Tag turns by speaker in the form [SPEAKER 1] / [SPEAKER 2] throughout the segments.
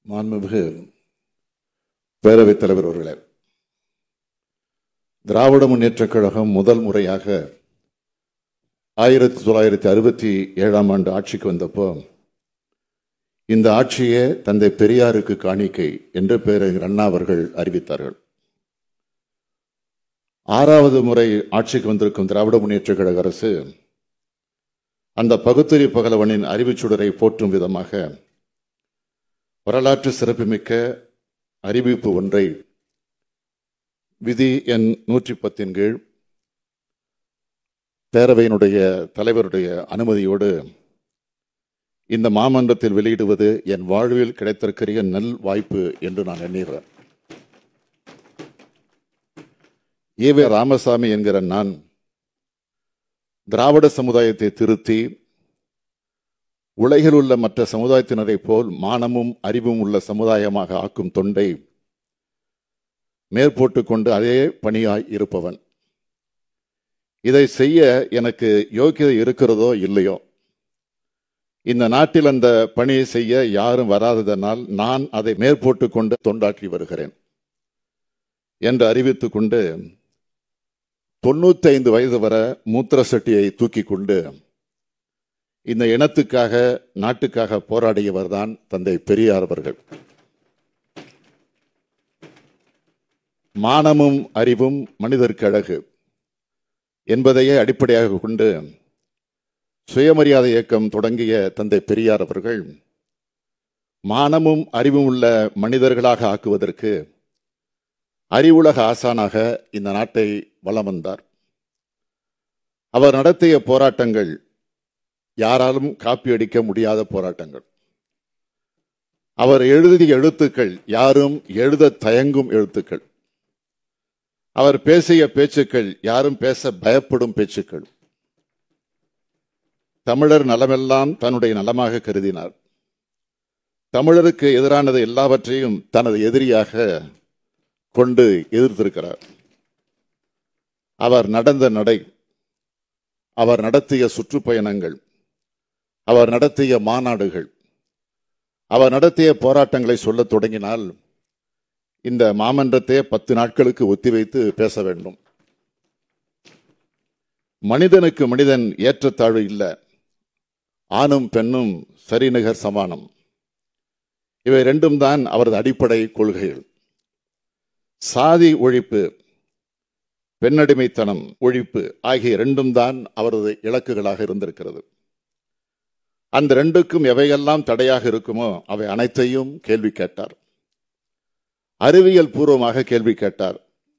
[SPEAKER 1] மாண்புமிகு பேரவைத் தலைவர் அவர்களே திராவிட முன்னேற்றக் கழகம் முதல் முறையாக ஆயிரத்தி தொள்ளாயிரத்தி அறுபத்தி ஏழாம் ஆண்டு ஆட்சிக்கு வந்தப்போ இந்த ஆட்சியே தந்தை பெரியாருக்கு காணிக்கை என்று பேரறிஞர் அண்ணா அவர்கள் அறிவித்தார்கள் ஆறாவது முறை ஆட்சிக்கு வந்திருக்கும் திராவிட முன்னேற்றக் கழக அரசு அந்த பகுத்தறி பகலவனின் அறிவுச்சுடரை போற்றும் விதமாக வரலாற்று சிறப்புமிக்க அறிவிப்பு ஒன்றை விதி எண் நூற்றி பத்தின் கீழ் பேரவையினுடைய தலைவருடைய அனுமதியோடு இந்த மாமன்றத்தில் வெளியிடுவது என் வாழ்வில் கிடைத்திருக்கிற நல் வாய்ப்பு என்று நான் எண்ணுகிறேன் ஈவே ராமசாமி என்கிற நான் திராவிட சமுதாயத்தை திருத்தி உலகில் உள்ள மற்ற சமுதாயத்தினரை போல் மானமும் அறிவும் உள்ள சமுதாயமாக ஆக்கும் தொண்டை மேற்போட்டு கொண்டு அதே பணியாய் இருப்பவன் இதை செய்ய எனக்கு யோக்கியதை இருக்கிறதோ இல்லையோ இந்த நாட்டில் அந்த பணியை செய்ய யாரும் வராததனால் நான் அதை மேற்போட்டு கொண்டு தொண்டாற்றி வருகிறேன் என்று அறிவித்துக் கொண்டு தொண்ணூத்தி ஐந்து வயது வர மூத்திர சட்டியை தூக்கி கொண்டு இந்த இனத்துக்காக நாட்டுக்காக போராடியவர் தான் தந்தை பெரியார் அவர்கள் மானமும் அறிவும் மனிதருக்கு அழகு என்பதையே அடிப்படையாக கொண்டு சுயமரியாதை இயக்கம் தொடங்கிய தந்தை பெரியார் அவர்கள் மானமும் அறிவும் உள்ள மனிதர்களாக ஆக்குவதற்கு அறிவுலக ஆசானாக இந்த நாட்டை வலம் வந்தார் அவர் நடத்திய போராட்டங்கள் யாராலும் காப்பியடிக்க முடியாத போராட்டங்கள் அவர் எழுதிய எழுத்துக்கள் யாரும் எழுத தயங்கும் எழுத்துக்கள் அவர் பேசிய பேச்சுக்கள் யாரும் பேச பயப்படும் பேச்சுக்கள் தமிழர் நலமெல்லாம் தன்னுடைய நலமாக கருதினார் தமிழருக்கு எதிரானது எல்லாவற்றையும் தனது எதிரியாக கொண்டு எதிர்த்திருக்கிறார் அவர் நடந்த நடை அவர் நடத்திய சுற்றுப்பயணங்கள் அவர் நடத்திய மாநாடுகள் அவர் நடத்திய போராட்டங்களை சொல்லத் தொடங்கினால் இந்த மாமன்றத்தை பத்து நாட்களுக்கு ஒத்திவைத்து பேச வேண்டும் மனிதனுக்கு மனிதன் ஏற்றத்தாழ்வு இல்லை ஆணும் பெண்ணும் சரிநிகர் சமானம் இவை ரெண்டும் தான் அவரது அடிப்படை கொள்கைகள் சாதி ஒழிப்பு பெண்ணடிமைத்தனம் ஒழிப்பு ஆகிய இரண்டும் தான் அவரது இலக்குகளாக இருந்திருக்கிறது அந்த ரெண்டுக்கும் எவையெல்லாம் தடையாக இருக்குமோ அவை அனைத்தையும் கேள்வி கேட்டார் அறிவியல் பூர்வமாக கேள்வி கேட்டார்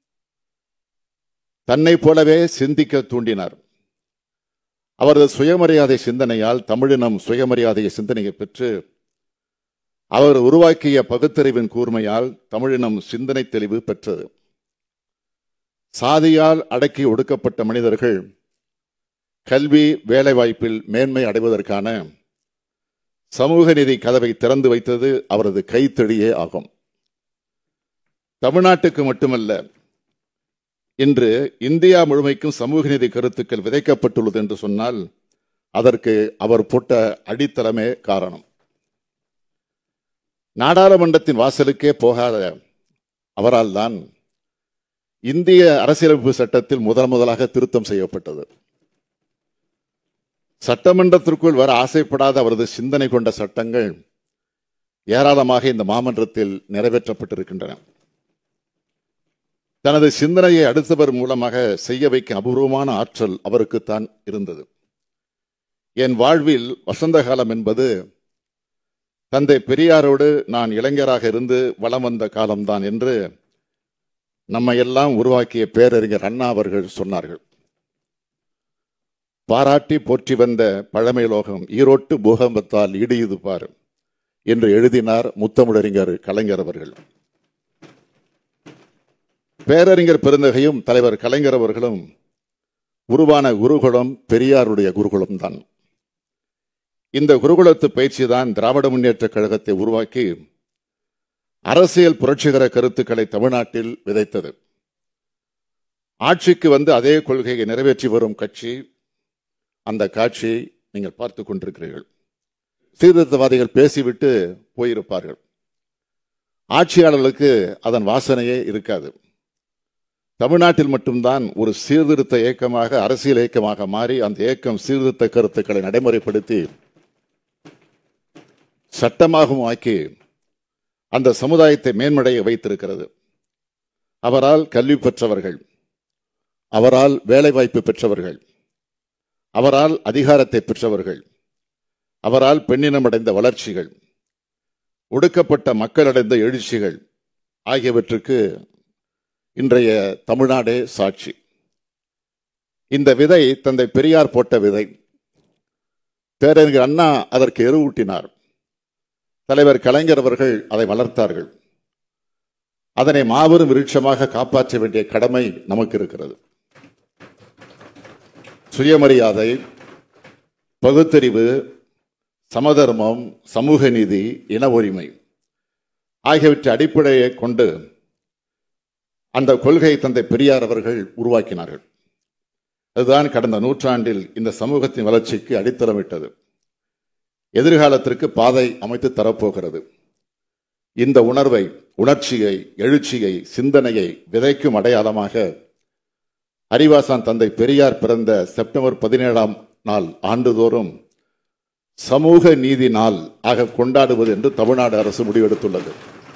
[SPEAKER 1] தன்னை போலவே சிந்திக்க தூண்டினார் அவரது சுயமரியாதை சிந்தனையால் தமிழினம் சுயமரியாதை சிந்தனையை பெற்று அவர் உருவாக்கிய பகுத்தறிவின் கூர்மையால் தமிழினம் சிந்தனை தெளிவு பெற்றது சாதியால் அடக்கி ஒடுக்கப்பட்ட மனிதர்கள் கல்வி வேலைவாய்ப்பில் மேன்மை அடைவதற்கான சமூக நீதி கதவை திறந்து வைத்தது அவரது கைத்தடியே ஆகும் தமிழ்நாட்டுக்கு மட்டுமல்ல இன்று இந்தியா முழுமைக்கும் சமூக நீதி கருத்துக்கள் விதைக்கப்பட்டுள்ளது என்று சொன்னால் அதற்கு அவர் போட்ட அடித்தளமே காரணம் நாடாளுமன்றத்தின் வாசலுக்கே போகாத அவரால் தான் இந்திய அரசியலமைப்பு சட்டத்தில் முதல் முதலாக திருத்தம் செய்யப்பட்டது சட்டமன்றத்திற்குள் வர ஆசைப்படாத அவரது சிந்தனை கொண்ட சட்டங்கள் ஏராளமாக இந்த மாமன்றத்தில் நிறைவேற்றப்பட்டிருக்கின்றன தனது சிந்தனையை அடுத்தவர் மூலமாக செய்ய வைக்க அபூர்வமான ஆற்றல் அவருக்குத்தான் இருந்தது என் வாழ்வில் வசந்த காலம் என்பது தந்தை பெரியாரோடு நான் இளைஞராக இருந்து வளம் வந்த காலம்தான் என்று நம்மை எல்லாம் உருவாக்கிய பேரறிஞர் அண்ணா அவர்கள் சொன்னார்கள் பாராட்டி போற்றி வந்த பழமை லோகம் ஈரோட்டு பூகம்பத்தால் இடியுது பார் என்று எழுதினார் முத்தமிழறிஞர் கலைஞர் அவர்கள் பேரறிஞர் பெருந்தகையும் தலைவர் கலைஞர் அவர்களும் உருவான குருகுலம் பெரியாருடைய குருகுலம் தான் இந்த குருகுலத்து பயிற்சி தான் திராவிட முன்னேற்ற கழகத்தை உருவாக்கி அரசியல் புரட்சிகர கருத்துக்களை தமிழ்நாட்டில் விதைத்தது ஆட்சிக்கு வந்து அதே கொள்கையை நிறைவேற்றி வரும் கட்சி அந்த காட்சியை நீங்கள் பார்த்து கொண்டிருக்கிறீர்கள் சீர்திருத்தவாதிகள் பேசிவிட்டு போயிருப்பார்கள் ஆட்சியாளர்களுக்கு அதன் வாசனையே இருக்காது தமிழ்நாட்டில் மட்டும்தான் ஒரு சீர்திருத்த இயக்கமாக அரசியல் இயக்கமாக மாறி அந்த இயக்கம் சீர்திருத்த கருத்துக்களை நடைமுறைப்படுத்தி சட்டமாகவும் ஆக்கி அந்த சமுதாயத்தை மேன்மடைய வைத்திருக்கிறது அவரால் கல்வி பெற்றவர்கள் அவரால் வேலைவாய்ப்பு பெற்றவர்கள் அவரால் அதிகாரத்தை பெற்றவர்கள் அவரால் பெண்ணினமடைந்த வளர்ச்சிகள் ஒடுக்கப்பட்ட மக்கள் அடைந்த எழுச்சிகள் ஆகியவற்றுக்கு இன்றைய தமிழ்நாடே சாட்சி இந்த விதை தந்தை பெரியார் போட்ட விதை பேரறிஞர் அண்ணா அதற்கு எருவூட்டினார் தலைவர் கலைஞர் அவர்கள் அதை வளர்த்தார்கள் அதனை மாபெரும் விருட்சமாக காப்பாற்ற வேண்டிய கடமை நமக்கு இருக்கிறது சுயமரியாதை பகுத்தறிவு சமதர்மம் சமூக நீதி இன உரிமை ஆகியவற்றை அடிப்படையை கொண்டு அந்த கொள்கையை தந்தை பெரியார் அவர்கள் உருவாக்கினார்கள் அதுதான் கடந்த நூற்றாண்டில் இந்த சமூகத்தின் வளர்ச்சிக்கு அடித்தளமிட்டது எதிர்காலத்திற்கு பாதை அமைத்து தரப்போகிறது இந்த உணர்வை உணர்ச்சியை எழுச்சியை சிந்தனையை விதைக்கும் அடையாளமாக அறிவாசான் தந்தை பெரியார் பிறந்த செப்டம்பர் பதினேழாம் நாள் ஆண்டுதோறும் சமூக நீதி நாள் ஆக கொண்டாடுவது என்று தமிழ்நாடு அரசு முடிவெடுத்துள்ளது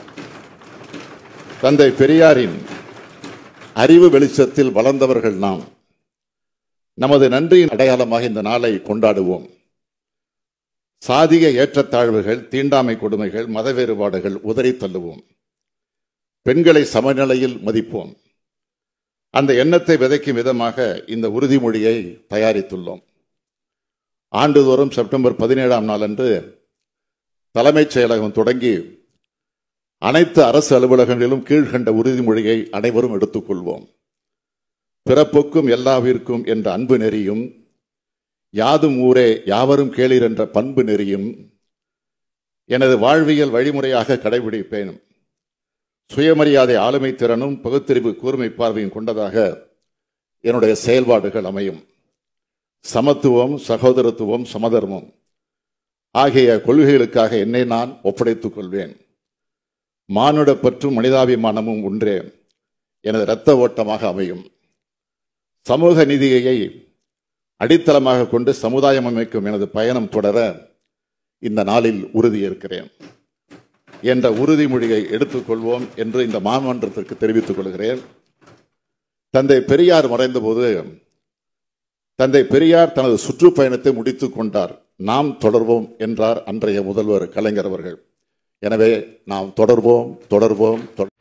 [SPEAKER 1] தந்தை பெரியாரின் அறிவு வெளிச்சத்தில் வளர்ந்தவர்கள் நாம் நமது நன்றியின் அடையாளமாக இந்த நாளை கொண்டாடுவோம் சாதிய ஏற்றத்தாழ்வுகள் தீண்டாமை கொடுமைகள் மத வேறுபாடுகள் உதறி தள்ளுவோம் பெண்களை சமநிலையில் மதிப்போம் அந்த எண்ணத்தை விதைக்கும் விதமாக இந்த உறுதிமொழியை தயாரித்துள்ளோம் ஆண்டுதோறும் செப்டம்பர் பதினேழாம் நாளன்று தலைமைச் செயலகம் தொடங்கி அனைத்து அரசு அலுவலகங்களிலும் கீழ்கண்ட உறுதிமொழியை அனைவரும் எடுத்துக்கொள்வோம் பிறப்புக்கும் எல்லாவிற்கும் என்ற அன்பு நெறியும் யாதும் ஊரே யாவரும் கேளீர் என்ற பண்பு நெறியும் எனது வாழ்வியல் வழிமுறையாக கடைபிடிப்பேன் சுயமரியாதை ஆளுமை திறனும் பகுத்தறிவு கூர்மை பார்வையும் கொண்டதாக என்னுடைய செயல்பாடுகள் அமையும் சமத்துவம் சகோதரத்துவம் சமதர்மம் ஆகிய கொள்கைகளுக்காக என்னை நான் ஒப்படைத்துக் கொள்வேன் மானுட பற்றும் மனிதாபிமானமும் ஒன்றே எனது இரத்த ஓட்டமாக அமையும் சமூக நீதியை அடித்தளமாக கொண்டு சமுதாயம் அமைக்கும் எனது பயணம் தொடர இந்த நாளில் உறுதியேற்கிறேன் என்ற உறுதிமொழியை எடுத்துக்கொள்வோம் என்று இந்த மாமன்றத்திற்கு தெரிவித்துக் கொள்கிறேன் தந்தை பெரியார் மறைந்தபோது தந்தை பெரியார் தனது சுற்றுப்பயணத்தை முடித்துக் கொண்டார் நாம் தொடர்வோம் என்றார் அன்றைய முதல்வர் கலைஞர் அவர்கள் எனவே நாம் தொடர்வோம் தொடர்வோம் தொடர்